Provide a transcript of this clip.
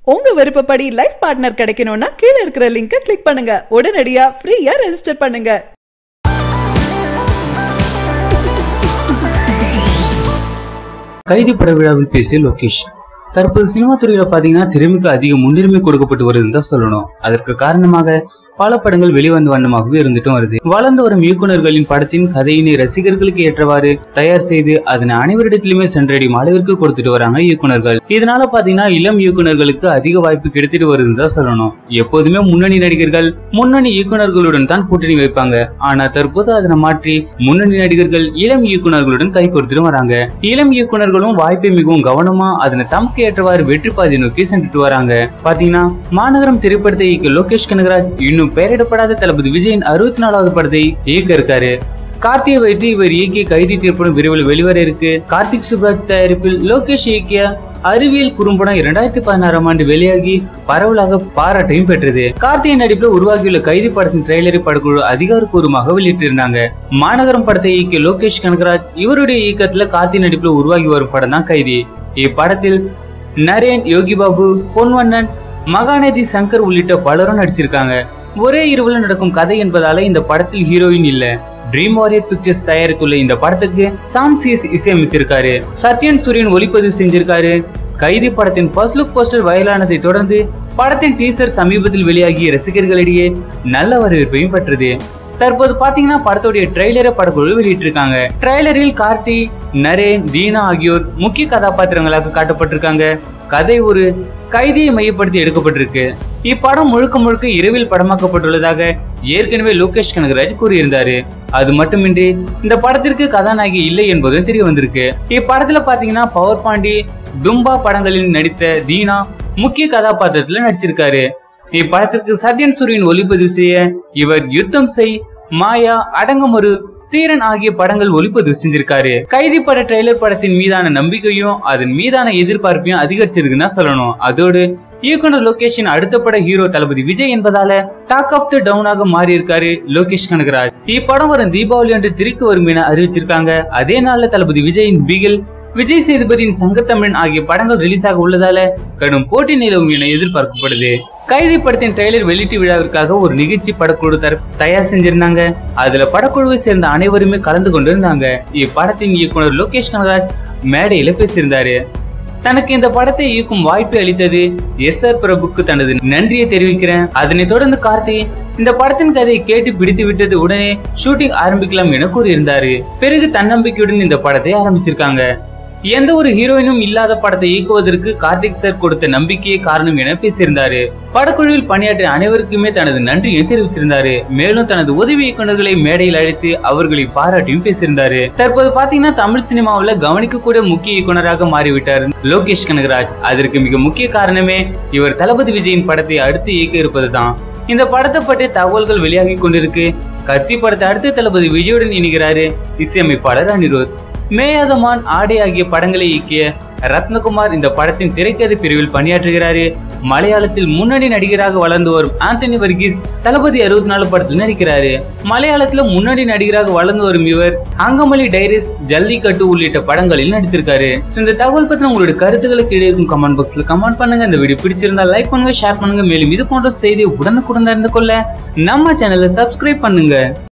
உங்க விருப்பப்படி life partner கிடைக்கணும்னா கீழ இருக்கிற லிங்கை கிளிக் பண்ணுங்க உடனடியா ஃப்ரீயா ரெஜிஸ்டர் பண்ணுங்க கைதி பட விழாவில் பேசிய லோகேஷ் தற்போது சினிமா துறையில பாத்தீங்கன்னா திறமைக்கு அதிக முன்னுரிமை கொடுக்கப்பட்டு வருதுன்னு தான் சொல்லணும் அதற்கு காரணமாக பல படங்கள் வெளிவந்த வண்ணமாகவே இருந்துட்டும் வருது வளர்ந்து வரும் இயக்குனர்களின் படத்தின் கதையினை ரசிகர்களுக்கு ஏற்றவாறு தயார் செய்து அதனை அனைவரிடத்திலுமே சென்றடையும் அளவிற்கு கொடுத்துட்டு வராங்க இயக்குனர்கள் இதனால பாத்தீங்கன்னா இளம் இயக்குனர்களுக்கு அதிக வாய்ப்பு கிடைத்துட்டு வருதுன்னு தான் சொல்லணும் எப்போதுமே முன்னணி நடிகர்கள் முன்னணி இயக்குனர்களுடன் தான் கூட்டணி வைப்பாங்க ஆனா தற்போது அதனை மாற்றி முன்னணி நடிகர்கள் இளம் இயக்குனர்களுடன் கை கொடுத்துட்டு வராங்க இளம் இயக்குனர்களும் வாய்ப்பை மிகவும் கவனமா அதனை தமக்கு ஏற்றவாறு வெற்றி பாதை நோக்கி சென்றுட்டு வராங்க பாத்தீங்கன்னா மாநகரம் திரைப்படத்தை இயக்க லோகேஷ் கனகராஜ் இன்னும் பெயரிடப்படாத தளபதி விஜயின் அறுபத்தி நாலாவது படத்தை இயக்க இருக்காரு கார்த்தியை வைத்து இவர் இயக்கிய கைதி திரைப்படம் விரைவில் வெளிவர இருக்கு கார்த்திக் சுப்ராஜ் தயாரிப்பில் லோகேஷ் இயக்கிய அறிவியல் குறும்படம் இரண்டாயிரத்தி பதினாறாம் ஆண்டு வெளியாகி பரவலாக பாராட்டையும் பெற்றது கார்த்திகை நடிப்பில் உருவாகியுள்ள கைதி படத்தின் ட்ரெய்லரை படக்குழு அதிகாரப்பூர்வமாக வெளியிட்டிருந்தாங்க மாநகரம் படத்தை இயக்கிய லோகேஷ் கனகராஜ் இவருடைய இயக்கத்துல கார்த்திகை நடிப்பில் உருவாகி வரும் படம் தான் கைதி இப்படத்தில் நரேன் யோகி பாபு பொன்வண்ணன் மகாநதி சங்கர் உள்ளிட்ட பலரும் நடிச்சிருக்காங்க ஒரே இரவுல நடக்கும் கதை என்பதால இந்த படத்தில் ஹீரோயின் இல்ல ட்ரீம் வாரியர் பிக்சர்ஸ் தயாரித்துள்ள இந்த படத்துக்கு சாம் சிஎஸ் இசையமைத்திருக்காரு சத்யன் சூரியன் ஒளிப்பதிவு செஞ்சிருக்காரு கைதி படத்தின் ஃபர்ஸ்ட் லுக் போஸ்டர் வயலானதை தொடர்ந்து படத்தின் டீசர் சமீபத்தில் வெளியாகிய ரசிகர்களிடையே நல்ல வரவேற்பையும் பெற்றது தற்போது பாத்தீங்கன்னா படத்துடைய ட்ரெய்லரை படக்குழு வெளியிட்டிருக்காங்க ட்ரெய்லரில் கார்த்தி நரேன் தீனா ஆகியோர் முக்கிய கதாபாத்திரங்களாக காட்டப்பட்டிருக்காங்க கதை ஒரு கைதியை மையப்படுத்தி எடுக்கப்பட்டிருக்கு இப்படம் முழுக்க முழுக்க இரவில் படமாக்கப்பட்டுள்ளதாக ஏற்கனவே லோகேஷ் கனகராஜ் கூறியிருந்தாரு அது மட்டுமின்றி இந்த படத்திற்கு கதாநாயகி இல்லை என்பதும் தெரிய வந்திருக்கு இப்படத்துல பாத்தீங்கன்னா பவர் பாண்டி தும்பா படங்களில் நடித்த தீனா முக்கிய கதாபாத்திரத்துல நடிச்சிருக்காரு இப்படத்திற்கு சத்யன் சூரியன் ஒளிப்பதிவு செய்ய இவர் யுத்தம் செய் மாயா அடங்கமொரு தீரன் ஆகிய படங்கள் ஒளிப்பதிவு செஞ்சிருக்காரு கைதி பட ட்ரெய்லர் படத்தின் மீதான நம்பிக்கையும் அதன் மீதான எதிர்பார்ப்பையும் அதிகரிச்சிருக்குன்னு தான் சொல்லணும் அதோடு இயக்குனர் லோகேஷின் அடுத்த பட ஹீரோ தளபதி விஜய் என்பதால டாக் ஆஃப் த டவுனாக மாறி இருக்காரு லோகேஷ் கனகராஜ் இப்படம் வரும் தீபாவளி அன்று திரைக்கு வரும் என அறிவிச்சிருக்காங்க அதே நாள்ல தளபதி விஜயின் பிகில் விஜய் சேதுபதியின் சங்கத்தமிழன் ஆகிய படங்கள் ரிலீஸ் ஆக உள்ளதால கடும் போட்டி நிலவும் என எதிர்பார்க்கப்படுது கைதி படத்தின் ட்ரெய்லர் வெளியீட்டு விழாவிற்காக ஒரு நிகழ்ச்சி படக்குழு தரப்பு தயார் செஞ்சிருந்தாங்க அதுல படக்குழுவை சேர்ந்த அனைவருமே கலந்து கொண்டிருந்தாங்க இப்படத்தின் இயக்குனர் லோகேஷ் கனகராஜ் மேடையில பேசியிருந்தாரு தனக்கு இந்த படத்தை இயக்கும் வாய்ப்பு அளித்தது எஸ் ஆர் பிரபுக்கு தனது நன்றியை தெரிவிக்கிறேன் அதனைத் தொடர்ந்து கார்த்தி இந்த படத்தின் கதையை கேட்டு பிடித்து விட்டது உடனே ஷூட்டிங் ஆரம்பிக்கலாம் என கூறியிருந்தாரு பிறகு தன்னம்பிக்கையுடன் இந்த படத்தை ஆரம்பிச்சிருக்காங்க எந்த ஒரு ஹீரோயினும் இல்லாத படத்தை இயக்குவதற்கு கார்த்திக் சார் கொடுத்த நம்பிக்கையே காரணம் என பேசியிருந்தாரு படக்குழுவில் பணியாற்றிய அனைவருக்குமே தனது நன்றியை தெரிவிச்சிருந்தாரு மேலும் தனது உதவி இயக்குநர்களை மேடையில் அழைத்து அவர்களை பாராட்டியும் பேசியிருந்தாரு தற்போது பாத்தீங்கன்னா தமிழ் சினிமாவில் கவனிக்கக்கூடிய முக்கிய இயக்குனராக மாறிவிட்டார் லோகேஷ் கனகராஜ் அதற்கு மிக முக்கிய காரணமே இவர் தளபதி விஜயின் படத்தை அடுத்து இயக்க இருப்பதுதான் இந்த படத்தை பற்றி தகவல்கள் வெளியாகி கொண்டிருக்கு கத்தி படத்தை அடுத்து தளபதி விஜயுடன் இணைகிறாரு இசையமைப்பாளர் அனிருத் மேயாதமான் ஆடை ஆகிய படங்களை இயக்கிய ரத்னகுமார் இந்த படத்தின் திரைக்கதை பிரிவில் பணியாற்றுகிறாரு மலையாளத்தில் முன்னணி நடிகராக வளர்ந்து வரும் ஆண்டனி வர்கீஸ் தளபதி அறுபத்தி நாலு படத்தில் நடிக்கிறாரு மலையாளத்துல முன்னணி நடிகராக வளர்ந்து வரும் இவர் அங்கமலி டைரிஸ் ஜல்லிக்கட்டு உள்ளிட்ட படங்களில் நடித்திருக்காரு So, இந்த தகவல் பத்தின உங்களுடைய கருத்துக்களை கீழே இருக்கும் கமெண்ட் பாக்ஸ்ல கமெண்ட் பண்ணுங்க இந்த வீடியோ பிடிச்சிருந்தா லைக் பண்ணுங்க ஷேர் பண்ணுங்க மேலும் இது போன்ற செய்தி உடனுக்குடன் அறிந்து கொள்ள நம்ம சேனலை சப்ஸ்கிரைப் பண்ணுங்க